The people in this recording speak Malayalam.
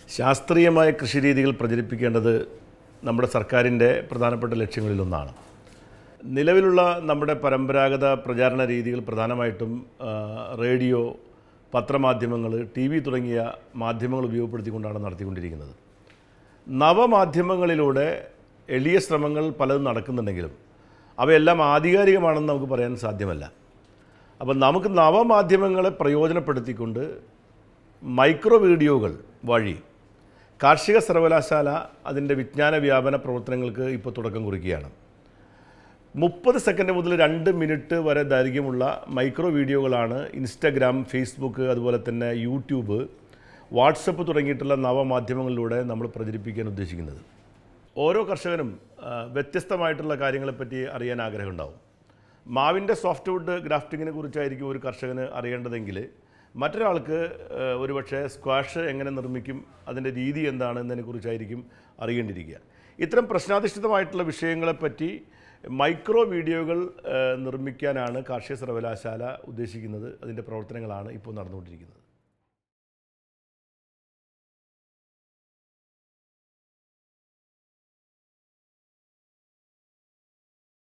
ശാസ്ത്രീയമായ കൃഷിരീതികൾ പ്രചരിപ്പിക്കേണ്ടത് നമ്മുടെ സർക്കാരിൻ്റെ പ്രധാനപ്പെട്ട ലക്ഷ്യങ്ങളിലൊന്നാണ് നിലവിലുള്ള നമ്മുടെ പരമ്പരാഗത പ്രചാരണ രീതികൾ പ്രധാനമായിട്ടും ആ, റേഡിയോ പത്രമാധ്യമങ്ങൾ ടി വി തുടങ്ങിയ മാധ്യമങ്ങൾ ഉപയോഗപ്പെടുത്തിക്കൊണ്ടാണ് നടത്തിക്കൊണ്ടിരിക്കുന്നത് നവമാധ്യമങ്ങളിലൂടെ എളിയ ശ്രമങ്ങൾ പലതും നടക്കുന്നുണ്ടെങ്കിലും അവയെല്ലാം ആധികാരികമാണെന്ന് നമുക്ക് പറയാൻ സാധ്യമല്ല അപ്പം നമുക്ക് നവമാധ്യമങ്ങളെ പ്രയോജനപ്പെടുത്തിക്കൊണ്ട് മൈക്രോ വീഡിയോകൾ വഴി കാർഷിക സർവകലാശാല അതിൻ്റെ വിജ്ഞാന വ്യാപന പ്രവർത്തനങ്ങൾക്ക് ഇപ്പോൾ തുടക്കം കുറിക്കുകയാണ് മുപ്പത് സെക്കൻഡ് മുതൽ രണ്ട് മിനിറ്റ് വരെ ദൈർഘ്യമുള്ള മൈക്രോ വീഡിയോകളാണ് ഇൻസ്റ്റഗ്രാം ഫേസ്ബുക്ക് അതുപോലെ തന്നെ യൂട്യൂബ് വാട്സപ്പ് തുടങ്ങിയിട്ടുള്ള നവമാധ്യമങ്ങളിലൂടെ നമ്മൾ പ്രചരിപ്പിക്കാൻ ഉദ്ദേശിക്കുന്നത് ഓരോ കർഷകനും ആ, വ്യത്യസ്തമായിട്ടുള്ള കാര്യങ്ങളെപ്പറ്റി അറിയാൻ ആഗ്രഹമുണ്ടാവും മാവിൻ്റെ സോഫ്റ്റ്വുഡ് ഗ്രാഫ്റ്റിങ്ങിനെ കുറിച്ചായിരിക്കും ഒരു കർഷകന് അറിയേണ്ടതെങ്കിൽ മറ്റൊരാൾക്ക് ആ, ഒരുപക്ഷെ സ്ക്വാഷ് എങ്ങനെ നിർമ്മിക്കും അതിൻ്റെ രീതി എന്താണ് എന്നതിനെക്കുറിച്ചായിരിക്കും അറിയേണ്ടിയിരിക്കുക ഇത്തരം പ്രശ്നാധിഷ്ഠിതമായിട്ടുള്ള വിഷയങ്ങളെപ്പറ്റി മൈക്രോ വീഡിയോകൾ ആ, നിർമ്മിക്കാനാണ് കാർഷിക സർവകലാശാല ഉദ്ദേശിക്കുന്നത് അതിൻ്റെ പ്രവർത്തനങ്ങളാണ് ഇപ്പോൾ നടന്നുകൊണ്ടിരിക്കുന്നത്